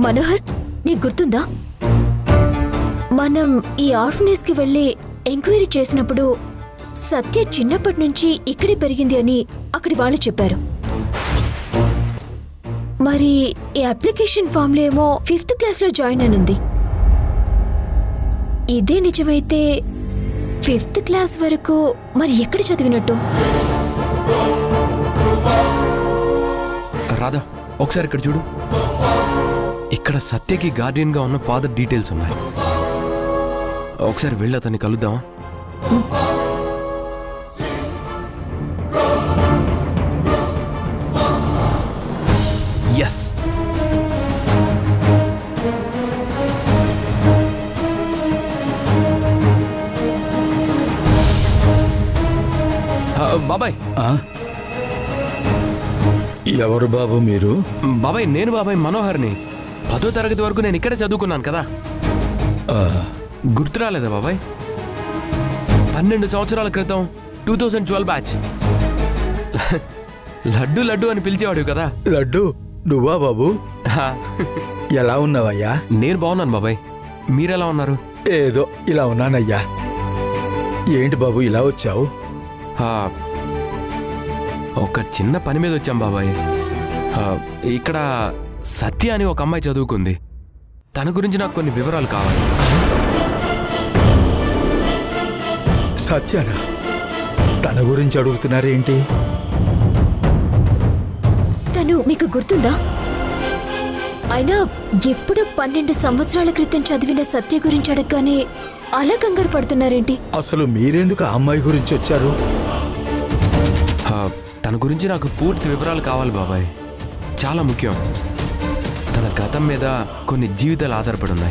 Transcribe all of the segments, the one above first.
మనోహర్ నీకు గుర్తుందా మనం ఈ ఆర్ఫనేజ్ కి వెళ్ళి ఎంక్వైరీ చేసినప్పుడు సత్య చిన్నప్పటి నుంచి ఇక్కడే పెరిగింది అని అక్కడి వాళ్ళు చెప్పారు మరి ఈ అప్లికేషన్ ఫామ్ లో ఏమో ఫిఫ్త్ క్లాస్ లో జాయిన్ అనుంది ఇదే నిజమైతే ఫిఫ్త్ క్లాస్ వరకు మరి ఎక్కడ చదివినట్టు రాధా ఒకసారి ఇక్కడ చూడు ఇక్కడ సత్యకి గార్డియన్ గా ఉన్న ఫాదర్ డీటెయిల్స్ ఉన్నాయి ఒకసారి వెళ్ళి అతన్ని కలుద్దామా ఎస్ బాబాయ్ ఆ? ఎవరు బాబు మీరు బాబాయ్ నేను బాబాయ్ మనోహర్ని పదో తరగతి వరకు నేను ఇక్కడే చదువుకున్నాను కదా ఆ, గుర్తు రాలేదా బాబాయ్ పన్నెండు సంవత్సరాల క్రితం two thousand twelve batch Laddu Laddu అని పిలిచేవాడు కదా లడ్డు నువ్వా బాబు హా, ఎలా ఉన్నావయ్యా నేను బాగున్నాను బాబాయ్ మీరెలా ఉన్నారు ఏదో ఇలా ఉన్నానయ్యా ఏంటి బాబు ఇలా వచ్చావు హా, ఒక చిన్న పని మీద వచ్చాం బాబాయ్ హా, ఇక్కడ సత్య అని ఒక అమ్మాయి చదువుకుంది తన గురించి నాకు కొన్ని వివరాలు కావాలి సత్యానా తన గురించి అడుగుతున్నారేంటి తను మీకు గుర్తుందా అయినా ఎప్పుడు పన్నెండు సంవత్సరాల క్రితం చదివిన సత్య గురించి అడగగానే అలా కంగారు పడుతున్నారేంటి అసలు మీరెందుకు ఆ అమ్మాయి గురించి వచ్చారు హా, తన గురించి నాకు పూర్తి వివరాలు కావాలి బాబాయ్ చాలా ముఖ్యం తన గతం మీద కొన్ని జీవితాలు ఆధారపడి ఉన్నాయి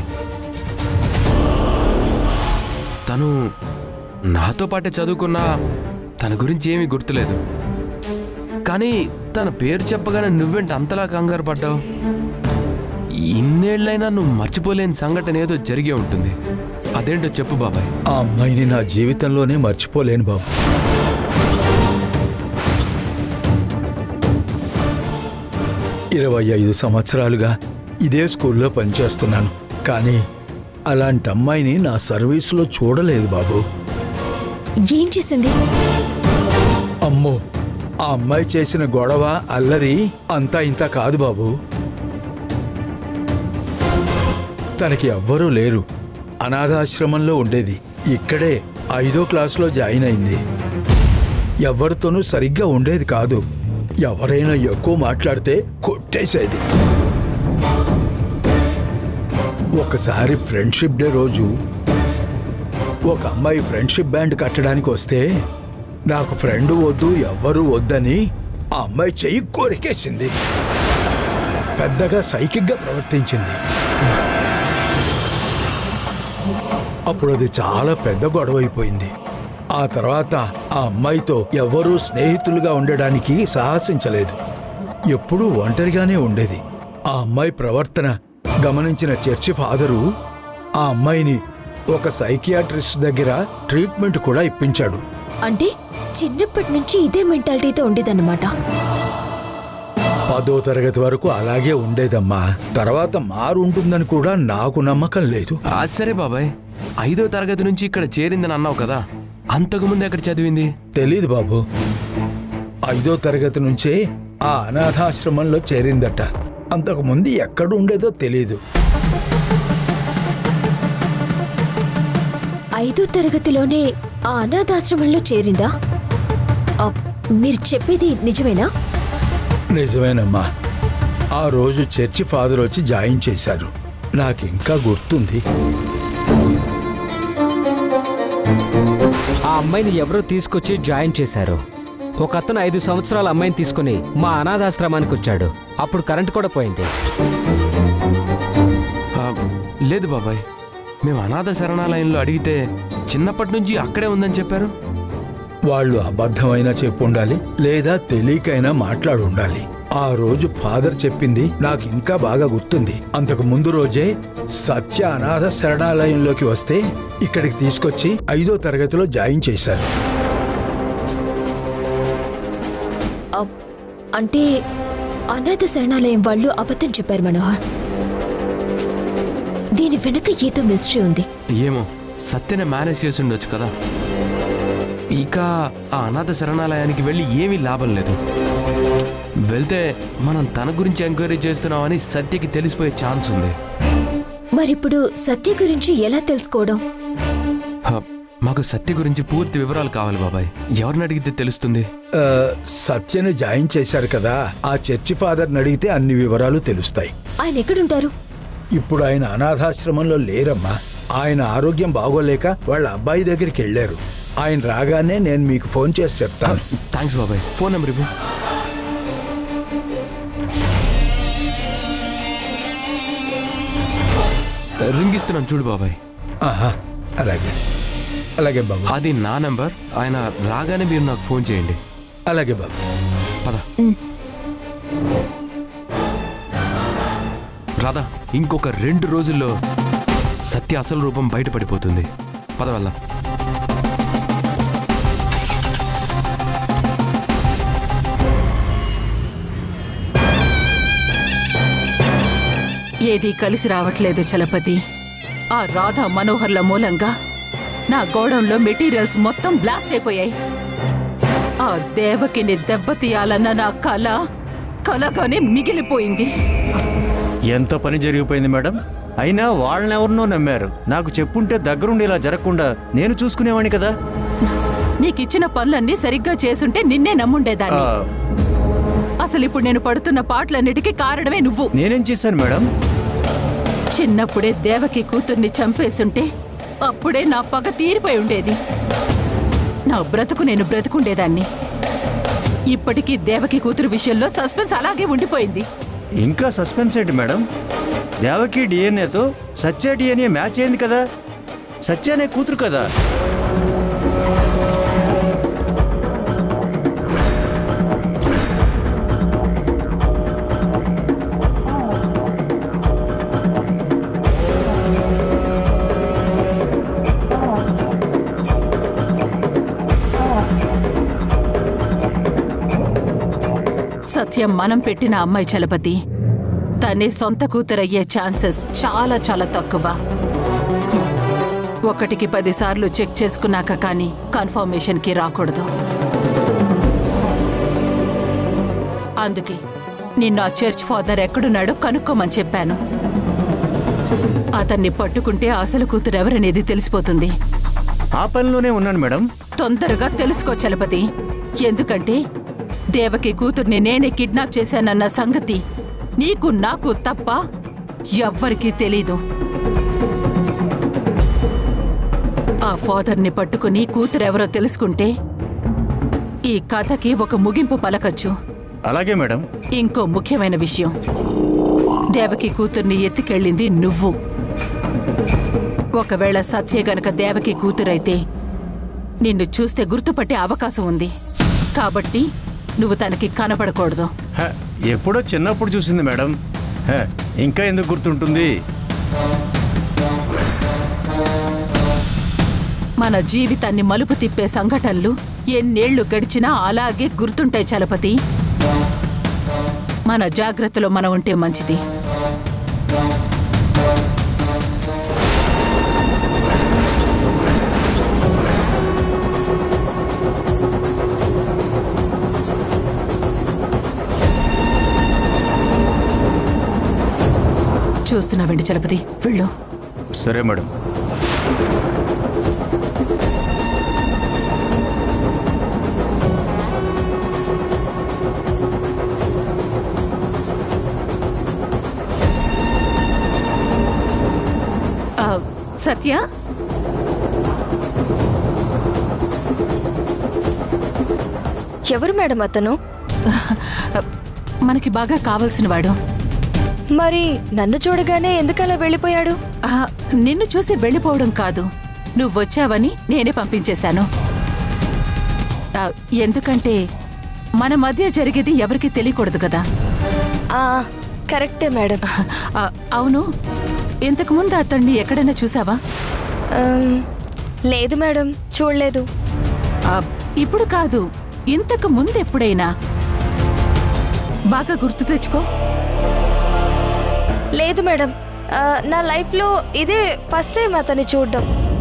తను నాతో పాటే చదువుకున్నా తన గురించి ఏమీ గుర్తులేదు కానీ తన పేరు చెప్పగానే నువ్వేంటి అంతలా కంగారు పడ్డావు ఇన్నేళ్లైనా నువ్వు మర్చిపోలేని సంఘటన ఏదో జరిగే ఉంటుంది అదేంటో చెప్పు బాబాయ్ ఆ అమ్మాయిని నా జీవితంలోనే మర్చిపోలేను బాబు ఇరవై ఐదు సంవత్సరాలుగా ఇదే స్కూల్లో పనిచేస్తున్నాను కానీ అలాంటి అమ్మాయిని నా సర్వీసులో చూడలేదు బాబు ఏం చేసింది అమ్మో ఆ అమ్మాయి చేసిన గొడవ అల్లరి అంతా ఇంత కాదు బాబు తనకి ఎవ్వరూ లేరు అనాథాశ్రమంలో ఉండేది ఇక్కడే ఐదో క్లాసులో జాయిన్ అయింది ఎవరితోనూ సరిగ్గా ఉండేది కాదు ఎవరైనా ఎక్కువ మాట్లాడితే కొట్టేసేది ఒకసారి ఫ్రెండ్షిప్ డే రోజు ఒక అమ్మాయి ఫ్రెండ్షిప్ బ్యాండ్ కట్టడానికి వస్తే నాకు ఫ్రెండ్ వద్దు ఎవ్వరూ వద్దని ఆ అమ్మాయి చెయ్యి కోరికేసింది పెద్దగా సైకిక్గా ప్రవర్తించింది అప్పుడు అది చాలా పెద్ద గొడవ అయిపోయింది ఆ తర్వాత ఆ అమ్మాయితో ఎవరూ స్నేహితులుగా ఉండడానికి సాహసించలేదు ఎప్పుడూ ఒంటరిగానే ఉండేది ఆ అమ్మాయి ప్రవర్తన గమనించిన చర్చి ఫాదరు ఆ అమ్మాయిని ఒక సైకియాట్రిస్ట్ దగ్గర ట్రీట్మెంట్ కూడా ఇప్పించాడు అంటే చిన్నప్పటి నుంచి ఇదే మెంటాలిటీతో ఉండేదన్నమాట పదో తరగతి వరకు అలాగే ఉండేదమ్మా తర్వాత మారు ఉంటుందని కూడా నాకు నమ్మకం లేదు ఆ, సరే బాబాయ్ ఐదో తరగతి నుంచి ఇక్కడ చేరిందని అన్నావు కదా అంతకుముందు ఎక్కడ చదివింది తెలీదు బాబు ఐదో తరగతి నుంచే ఆ అనాథాశ్రమంలో చేరిందట అంతకు ముందు ఎక్కడ ఉండేదో తెలీదు ఐదో తరగతిలోనే ఆ అనాథాశ్రమంలో చేరిందా ఆ, మీరు చెప్పేది నిజమేనా నిజమేనమ్మా ఆ రోజు చర్చి ఫాదర్ వచ్చి జాయిన్ చేశారు నాకు ఇంకా గుర్తుంది ఆ అమ్మాయిని ఎవరో తీసుకొచ్చి జాయిన్ చేశారు ఒక అతను ఐదు సంవత్సరాల అమ్మాయిని తీసుకుని మా అనాథాశ్రమానికి వచ్చాడు అప్పుడు కరెంట్ కూడా పోయింది ఆ, లేదు బాబాయ్ మేము అనాథ శరణాలయంలో అడిగితే చిన్నప్పటి నుంచి అక్కడే ఉందని చెప్పారు వాళ్ళు అబద్ధమైనా చెప్పుండాలి లేదా తెలియకైనా మాట్లాడి ఉండాలి ఆ రోజు ఫాదర్ చెప్పింది నాకు ఇంకా బాగా గుర్తుంది అంతకు ముందు రోజే సత్య అనాథ శరణాలయంలోకి వస్తే ఇక్కడికి తీసుకొచ్చి ఐదో తరగతిలో జాయిన్ చేశారు ఆ, అంటే అనాథ శరణాలయం వాళ్ళు అబద్ధం చెప్పారు మనోహర్ దీని వెనక ఏదో మిస్టరీ ఉంది ఏమో సత్యనే మేనేజ్ చేసి ఉండొచ్చు కదా ఇక ఆ అనాథ శరణాలయానికి వెళ్ళి ఏమీ లాభం లేదు వెళ్తే మనం తన గురించి ఎంక్వైరీ చేస్తున్నామని సత్యకి తెలిసిపోయే ఛాన్స్ ఉంది మరిప్పుడు సత్య గురించి ఎలా తెలుసుకోవడం హ, మాకు సత్య గురించి పూర్తి వివరాలు కావాలి బాబాయ్ ఎవరిని అడిగితే తెలుస్తుంది ఆ, సత్యను జాయిన్ చేశారు కదా ఆ చర్చి ఫాదర్ని అడిగితే అన్ని వివరాలు తెలుస్తాయి ఆయన ఎక్కడుంటారు ఇప్పుడు ఆయన అనాథాశ్రమంలో లేరమ్మా ఆయన ఆరోగ్యం బాగోలేక వాళ్ళ అబ్బాయి దగ్గరికి వెళ్ళారు ఆయన రాగానే నేను మీకు ఫోన్ చేసి చెప్తాను థ్యాంక్స్ బాబాయ్ ఫోన్ నెంబర్ ఇవ్వు రింగ్ ఇస్తున్నాను చూడు బాబాయ్ ఆహా అలాగే అలాగే బాబు అది నా నెంబర్ ఆయన రాగానే మీరు నాకు ఫోన్ చేయండి అలాగే బాబు పద రాధా ఇంకొక రెండు రోజుల్లో సత్య అసలు రూపం బయటపడిపోతుంది పద వెళ్దాం ఏదీ కలిసి రావట్లేదు చలపతి ఆ రాధా మనోహర్ల మూలంగా నా గోడంలో మెటీరియల్స్ మొత్తం బ్లాస్ట్ అయిపోయాయి ఆ దేవకిని దెబ్బతీయాలన్న నా కళ కలగానే మిగిలిపోయింది ఎంత పని జరిగిపోయింది మేడం అయినా వాళ్ళనెవరినో నమ్మారు నాకు చెప్పుంటే దగ్గరుండి ఇలా జరగకుండా నేను చూసుకునేవాణ్ణి కదా నీకిచ్చిన పనులన్నీ సరిగ్గా చేసుంటే నిన్నే ఆ, నమ్ముండేదాన్ని అసలు ఇప్పుడు నేను పడుతున్న పాటలన్నిటికీ కారణమే నువ్వు నేనేం చేశాను మేడం చిన్నప్పుడే దేవకి కూతుర్ని చంపేస్తుంటే అప్పుడే నా పగ తీరిపోయి ఉండేది నా బ్రతుకు నేను బ్రతుకుండేదాన్ని ఇప్పటికీ దేవకి కూతురు విషయంలో సస్పెన్స్ అలాగే ఉండిపోయింది ఇంకా సస్పెన్స్ ఏంటి మేడం దేవకి డిఎన్ఏతో సత్య డిఎన్ఏ మ్యాచ్ అయింది కదా సత్య అనే కూతురు కదా సత్యం మనం పెట్టిన అమ్మాయి చలపతి తనే సొంత కూతురయ్యే ఛాన్సెస్ చాలా చాలా తక్కువ ఒకటికి పదిసార్లు చెక్ చేసుకున్నాక కానీ కన్ఫర్మేషన్కి రాకూడదు అందుకే నిన్ను ఆ చర్చ్ ఫాదర్ ఎక్కడున్నాడో కనుక్కోమని చెప్పాను అతన్ని పట్టుకుంటే అసలు కూతురు ఎవరనేది తెలిసిపోతుంది ఆ పనిలోనే ఉన్నాను మేడం తొందరగా తెలుసుకో చలపతి ఎందుకంటే దేవకి కూతుర్ని నేనే కిడ్నాప్ చేశానన్న సంగతి నీకు నాకు తప్ప ఎవ్వరికీ తెలీదు ఆ ఫాదర్ని పట్టుకుని కూతురెవరో తెలుసుకుంటే ఈ కథకి ఒక ముగింపు పలకచ్చు అలాగే మేడం ఇంకో ముఖ్యమైన విషయం దేవకి కూతుర్ని ఎత్తుకెళ్ళింది నువ్వు ఒకవేళ సత్య గనక దేవకి కూతురైతే నిన్ను చూస్తే గుర్తుపట్టే అవకాశం ఉంది కాబట్టి నువ్వు తనకి కనపడకూడదు హ, ఎప్పుడో చిన్నప్పుడు చూసింది మేడం హ, ఇంకా ఎందుకు గుర్తుంటుంది మన జీవితాన్ని మలుపు తిప్పే సంఘటనలు ఎన్నేళ్లు గడిచినా అలాగే గుర్తుంటాయి చలపతి మన జాగ్రత్తలో మనం ఉంటే మంచిది చూస్తున్నావండి చలపతి వెళ్ళు సరే మేడం ఆ, సత్య ఎవరు మేడం అతను మనకి బాగా కావలసిన వాడు మరి నన్ను చూడగానే ఎందుకలా వెళ్ళిపోయాడు ఆ, నిన్ను చూసి వెళ్ళిపోవడం కాదు నువ్వు వచ్చావని నేనే పంపించేశాను ఆ, ఎందుకంటే మన మధ్య జరిగేది ఎవరికి తెలియకూడదు కదా ఆ కరెక్టే మేడం ఆ, అవును ఇంతకు ముందు అతన్ని ఎక్కడైనా చూసావా ఆమ్, లేదు మేడం చూడలేదు ఆ, ఇప్పుడు కాదు ఇంతకు ముందు ఎప్పుడైనా బాగా గుర్తు తెచ్చుకో లేదు మేడం ఆ, నా లైఫ్లో ఇదే ఫస్ట్ టైం అతన్ని చూడడం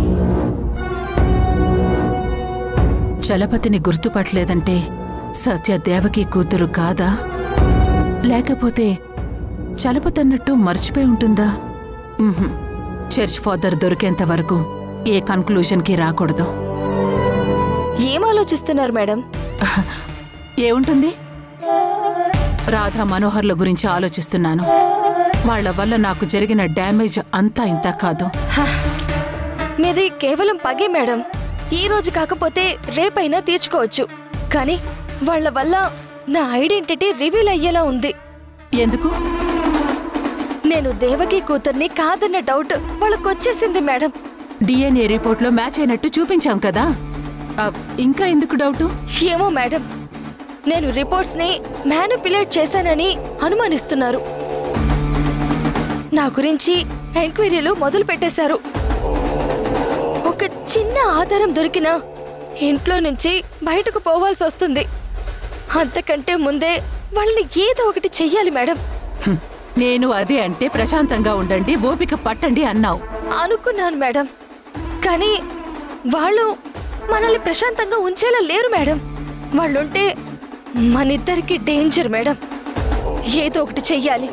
చలపతిని గుర్తుపట్టలేదంటే సత్య దేవకి కూతురు కాదా లేకపోతే చలపతన్నట్టు మర్చిపోయి ఉంటుందా ఉహుం. చర్చ్ ఫాదర్ దొరికేంత వరకు ఏ కన్క్లూజన్కి రాకూడదు ఏం ఆలోచిస్తున్నారు మేడం ఏముంటుంది రాధా మనోహర్ల గురించి ఆలోచిస్తున్నాను వాళ్ళ వల్ల నాకు జరిగిన డ్యామేజ్ అంతా ఇంత కాదు హ, మీది కేవలం పగే మేడం ఈ రోజు కాకపోతే రేపైనా తీర్చుకోవచ్చు కానీ వాళ్ళ వల్ల నా ఐడెంటిటీ రివీల్ అయ్యేలా ఉంది ఎందుకు నేను దేవకి కూతుర్ని కాదన్న డౌట్ వాళ్ళకు వచ్చేసింది మేడం డిఎన్ఏ రిపోర్ట్లో మ్యాచ్ అయినట్టు చూపించాం కదా ఆ, ఇంకా ఎందుకు డౌటు ఏమో మేడం నేను రిపోర్ట్స్ ని మ్యానిపులేట్ చేశానని అనుమానిస్తున్నారు నా గురించి ఎంక్వైరీలు మొదలు పెట్టేశారు ఒక చిన్న ఆధారం దొరికినా ఇంట్లో నుంచి బయటకు పోవాల్సి వస్తుంది అంతకంటే ముందే వాళ్ళని ఏదో ఒకటి చెయ్యాలి మేడం హ్మ్. నేను అదే అంటే ప్రశాంతంగా ఉండండి ఓపిక పట్టండి అన్నావు అనుకున్నాను మేడం కానీ వాళ్ళు మనల్ని ప్రశాంతంగా ఉంచేలా లేరు మేడం వాళ్ళుంటే మనిద్దరికి డేంజర్ మేడం ఏదో ఒకటి చెయ్యాలి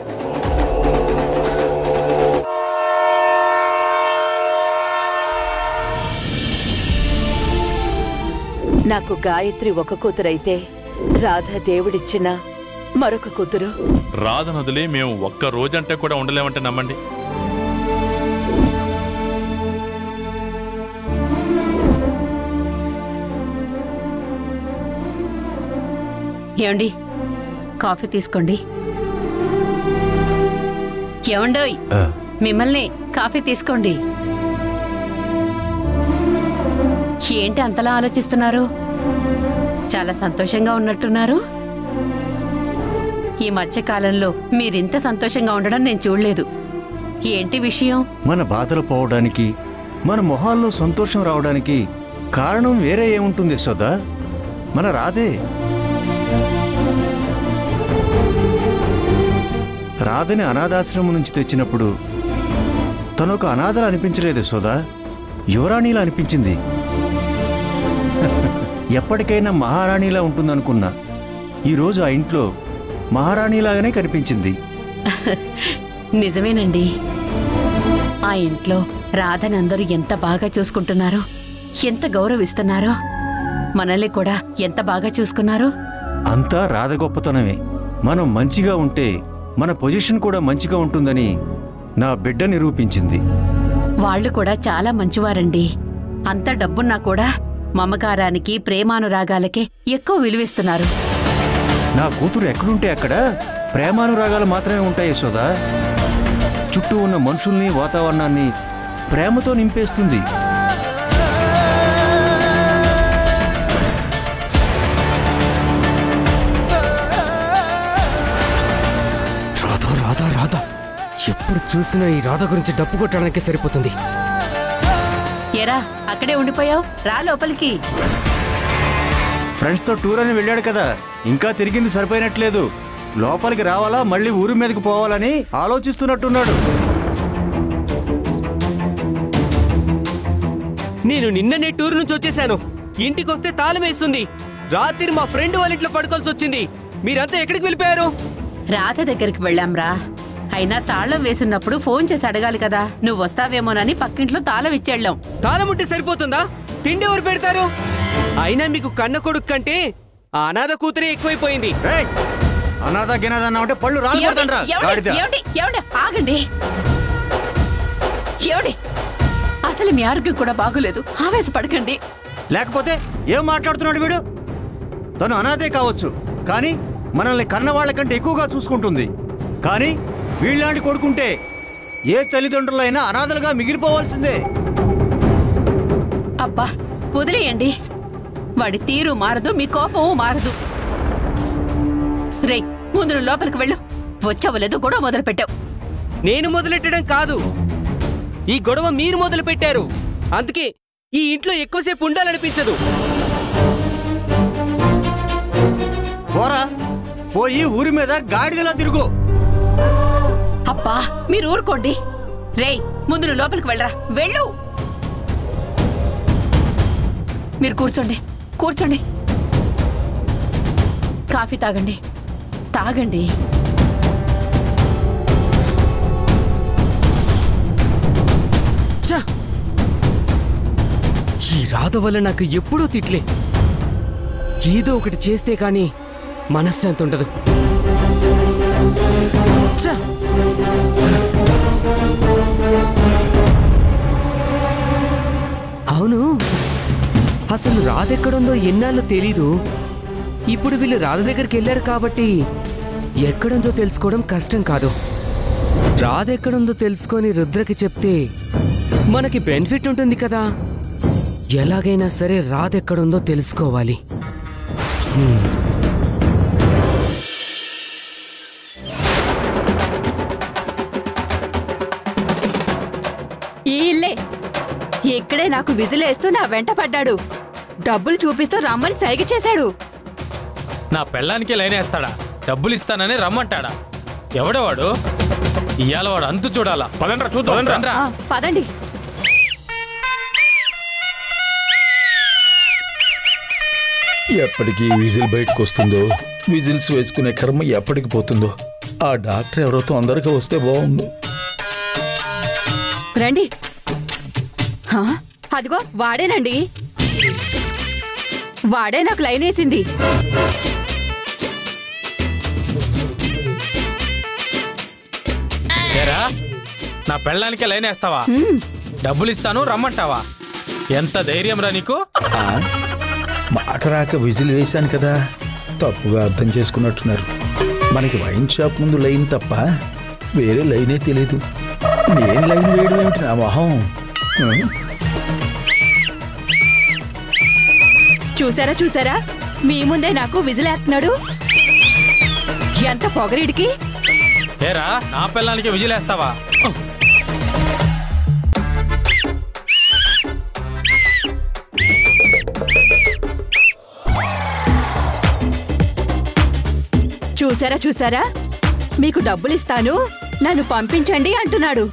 నాకు గాయత్రి ఒక కూతురైతే రాధ దేవుడిచ్చిన మరొక కూతురు రాధనదులే మేము ఒక్క రోజంటే కూడా ఉండలేమంటే నమ్మండి ఏమండి కాఫీ తీసుకోండి ఏమండోయ్ మిమ్మల్ని కాఫీ తీసుకోండి ఏంటి అంతలా ఆలోచిస్తున్నారు చాలా సంతోషంగా ఉన్నట్టున్నారు ఈ మధ్య కాలంలో మీరింత సంతోషంగా ఉండడం నేను చూడలేదు ఏంటి విషయం మన బాధలు పోవడానికి మన మొహాల్లో సంతోషం రావడానికి కారణం వేరే ఏముంటుంది యశోదా మన రాధే రాధని అనాథాశ్రమం నుంచి తెచ్చినప్పుడు తను ఒక అనాథలా అనిపించలేదు యశోదా యువరాణిలా అనిపించింది ఎప్పటికైనా మహారాణిలా ఉంటుందనుకున్నా ఈరోజు ఆ ఇంట్లో మహారాణిలాగానే కనిపించింది నిజమేనండి ఆ ఇంట్లో రాధని అందరూ ఎంత బాగా చూసుకుంటున్నారో ఎంత గౌరవిస్తున్నారో మనల్ని కూడా ఎంత బాగా చూసుకున్నారో అంతా రాధ గొప్పతనమే మనం మంచిగా ఉంటే మన పొజిషన్ కూడా మంచిగా ఉంటుందని నా బిడ్డ నిరూపించింది వాళ్ళు కూడా చాలా మంచివారండి అంత డబ్బున్నా కూడా మమకారానికి ప్రేమానురాగాలకే ఎక్కువ విలువిస్తున్నారు నా కూతురు ఎక్కడుంటే అక్కడ ప్రేమానురాగాలు మాత్రమే ఉంటాయి యశోదా చుట్టూ ఉన్న మనుషుల్ని వాతావరణాన్ని ప్రేమతో నింపేస్తుంది రాధా రాధా రాధా ఎప్పుడు చూసినా ఈ రాధ గురించి డప్పు కొట్టడానికే సరిపోతుంది ఎరా అక్కడే ఉండిపోయావు రా లోపలికి ఫ్రెండ్స్తో టూర్ అని వెళ్ళాడు కదా ఇంకా తిరిగింది సరిపోయినట్లేదు లోపలికి రావాలా మళ్ళీ ఊరి మీదకి పోవాలని ఆలోచిస్తున్నట్టున్నాడు నేను నిన్ననే టూర్ నుంచి వచ్చేసాను ఇంటికి వస్తే తాళం వేస్తుంది రాత్రి మా ఫ్రెండ్ వాళ్ళ ఇంట్లో పడుకోవాల్సి వచ్చింది మీరంతా ఎక్కడికి వెళ్ళిపోయారు రాధ దగ్గరికి వెళ్ళాంరా అయినా తాళం వేసినప్పుడు ఫోన్ చేసి అడగాలి కదా నువ్వు వస్తావేమోనని పక్కింట్లో తాళం ఇచ్చేళ్ళాం తాళం ఉంటే సరిపోతుందా తిండి ఎవరు పెడతారు అయినా మీకు కన్న కొడుకు కంటే ఆ అనాథ కూతురే ఎక్కువైపోయింది రేయ్! అనాథ గినాథ అన్నావంటే పళ్ళు రాలు ఏమండి? కొడతానురా, ఏమండి? గాడిద. ఏమండి? ఏమండి? ఆగండి ఏమండి అసలు మీ ఆరోగ్యం కూడా బాగోలేదు ఆవేశపడకండి లేకపోతే ఏం మాట్లాడుతున్నాడు వీడు తను అనాథే కావచ్చు కానీ మనల్ని కన్న వాళ్ళకంటే ఎక్కువగా చూసుకుంటుంది కానీ వీళ్ళలాంటి కొడుకుంటే ఏ తల్లిదండ్రులైనా అనాథలుగా మిగిలిపోవాల్సిందే అబ్బా వదిలేయండి వాడి తీరు మారదు మీ కోపము మారదు రే ముందు నువ్వు లోపలికి వెళ్ళు వచ్చావలేదు గొడవ మొదలు పెట్టావు నేను మొదలెట్టడం కాదు ఈ గొడవ మీరు మొదలు పెట్టారు అందుకే ఈ ఇంట్లో ఎక్కువసేపు ఉండాలనిపించదు పోరా పోయి ఊరి మీద గాడిదలా తిరుగు అబ్బా మీరు ఊరుకోండి రేయ్ ముందు నువ్వు లోపలికి వెళ్ళరా వెళ్ళు మీరు కూర్చోండి కూర్చోండి కాఫీ తాగండి తాగండి ఛ! ఈ రాధ వల్ల నాకు ఎప్పుడూ తిట్లే ఏదో ఒకటి చేస్తే కానీ మనశ్శాంతి ఉండదు ఛ! అవును అసలు రాధ ఎక్కడుందో ఎన్నాళ్ళు తెలీదు ఇప్పుడు వీళ్ళు రాధ దగ్గరికి వెళ్ళారు కాబట్టి ఎక్కడుందో తెలుసుకోవడం కష్టం కాదు రాధ ఎక్కడుందో తెలుసుకొని రుద్రకి చెప్తే మనకి బెనిఫిట్ ఉంటుంది కదా ఎలాగైనా సరే రాధ ఎక్కడుందో తెలుసుకోవాలి హ్మ్. ఈ ఇల్లే ఇక్కడే నాకు విజిలేస్తూ నా వెంట పడ్డాడు డబ్బులు చూపిస్తూ రమ్మని సైగ చేశాడు నా పెళ్ళానికి లైన్ వేస్తాడా డబ్బులు ఇస్తానని రమ్మంటాడా ఎవడేవాడు ఇవాళ వాడు అంతు చూడాలా పదండ్రా చూద్దాం రండ్రా. ఆ, పదండి ఎప్పటికీ విజిల్ బయటకు వస్తుందో విజిల్స్ వేసుకునే కర్మ ఎప్పటికి పోతుందో ఆ డాక్టర్ ఎవరో తొందరగా వస్తే బాగుండు రండి హా, అదిగో వాడేనండి వాడే నాకు లైన్ వేసింది ఏరా నా పెళ్ళానికి లైన్ వేస్తావా డబ్బులు ఇస్తాను రమ్మంటావా ఎంత ధైర్యం రా నీకు ఆ, మాట రాక విజిల్ వేశాను కదా తప్పుగా అర్థం చేసుకున్నట్టున్నారు మనకి వైన్ షాప్ ముందు లైన్ తప్ప వేరే లైనే తెలియదు నేను లైన్ వేయడం ఏమిటి నా మొహం ఉం? చూసారా చూసారా మీ ముందే నాకు విజిలేస్తున్నాడు ఎంత పొగరీడికి ఏరా నా పెళ్ళానికి విజిలేస్తావా చూసారా చూసారా మీకు డబ్బులు ఇస్తాను నన్ను పంపించండి అంటున్నాడు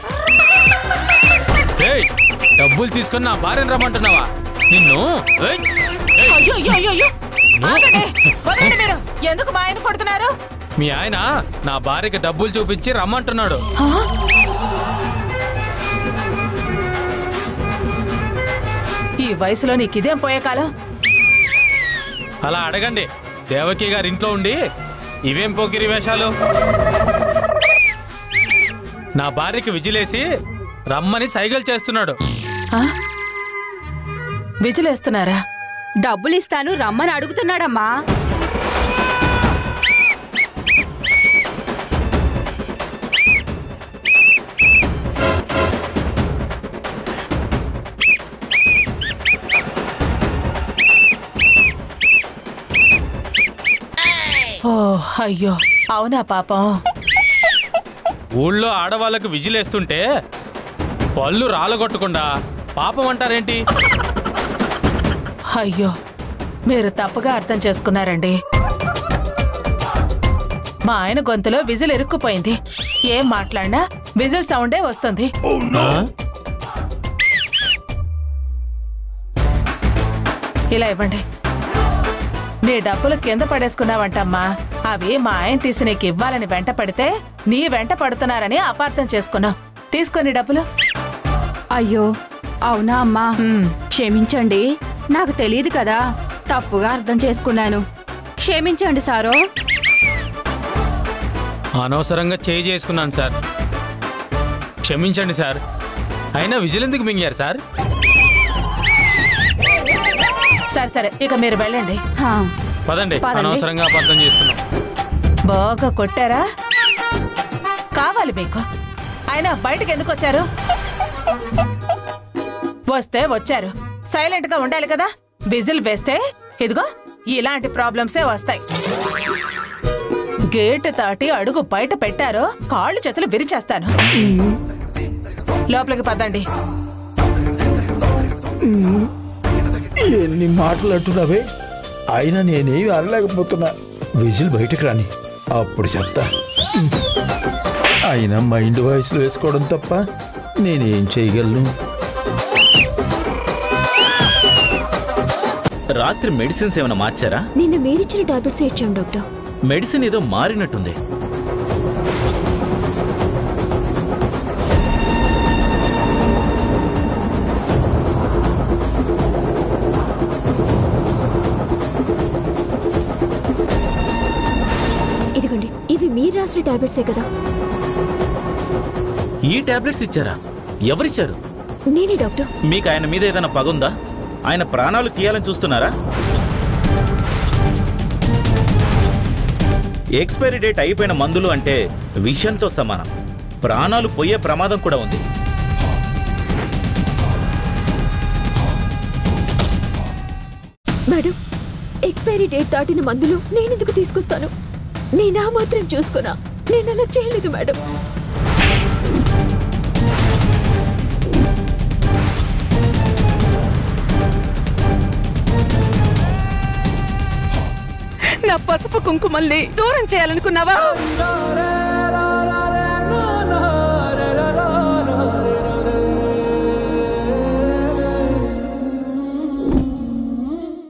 ఏయ్, డబ్బులు తీసుకొని నా భార్యను రమ్మంటున్నావా నిన్ను ఏయ్, ఏయ్, అయ్యో అయ్యో అయ్యో అయ్యో ఆగండి వదలండి మీరు ఎందుకు మా ఆయన కొడుతున్నారు మీ ఆయన నా భార్యకి డబ్బులు చూపించి రమ్మంటున్నాడు ఈ వయసులో నీకు ఇదేం పోయే కాలం అలా అడగండి దేవకి గారి ఇంట్లో ఉండి ఇవేం పోకిరి వేషాలు నా భార్యకి విజిలేసి రమ్మని సైగలు చేస్తున్నాడు ఆ? విజిలేస్తున్నారా డబ్బులు ఇస్తాను రమ్మని అడుగుతున్నాడమ్మా ఓ అయ్యో అవునా పాపం ఊళ్ళో ఆడవాళ్ళకు విజిలేస్తుంటే పళ్ళు రాలగొట్టకుండా పాపం అంటారేంటి అయ్యో మీరు తప్పుగా అర్థం చేసుకున్నారండి మా ఆయన గొంతులో విజిల్ ఇరుక్కుపోయింది ఏం మాట్లాడినా విజిల్ సౌండే వస్తుంది ఆ? ఇలా ఇవ్వండి నీ డబ్బులు కింద పడేసుకున్నావంటమ్మా అవి మా ఆయన తీసి నీకు ఇవ్వాలని వెంట పడితే నీ వెంట పడుతున్నారని అపార్థం చేసుకున్నావు తీసుకొని డబ్బులు అయ్యో అవునా అమ్మా క్షమించండి నాకు తెలియదు కదా తప్పుగా అర్థం చేసుకున్నాను క్షమించండి సారో అనవసరంగా చేయి చేసుకున్నాను సార్ క్షమించండి సార్ అయినా విజిల్ ఎందుకు మింగారు సార్ సరే సరే ఇక మీరు వెళ్ళండి పదండి పదండి. అనవసరంగా అబద్ధం చేసుకున్నాం బాగా కొట్టారా కావాలి మీకు అయినా బయటకు ఎందుకు వచ్చారు వస్తే వచ్చారు సైలెంట్ గా ఉండాలి కదా బిజిల్ వేస్తే ఇదిగో ఇలాంటి ప్రాబ్లమ్సే వస్తాయి గేట్ దాటి అడుగు బయట పెట్టారో కాళ్ళు చేతులు విరిచేస్తాను లోపలికి పదండి ఎన్ని మాటలు అంటున్నావే అయినా నేనేమి అనలేకపోతున్నా విజిల్ బయటకు రాని అప్పుడు చెప్తా అయినా మైండ్ వాయిస్లో వేసుకోవడం తప్ప నేనేం చేయగలను రాత్రి మెడిసిన్స్ ఏమైనా మార్చారా నిన్న మీరిచ్చిన టాబ్లెట్స్ ఇచ్చాం డాక్టర్ మెడిసిన్ ఏదో మారినట్టుంది ఇదిగోండి ఇవి మీరు రాసిన టాబ్లెట్సే కదా ఈ టాబ్లెట్స్ ఇచ్చారా ఎవరిచ్చారు నేనే డాక్టర్ మీకు ఆయన మీద ఏదైనా పగుందా ఆయన ప్రాణాలు తీయాలని చూస్తున్నారా ఎక్స్పైరీ డేట్ అయిపోయిన మందులు అంటే విషంతో సమానం ప్రాణాలు పోయే ప్రమాదం కూడా ఉంది మేడం ఎక్స్పైరీ డేట్ దాటిన మందులు నేనెందుకు తీసుకొస్తాను నేనా మాత్రం చూసుకున్నా నేను అలా చేయలేదు మేడం నా పసుపు కుంకుమల్ని దూరం చేయాలనుకున్నావా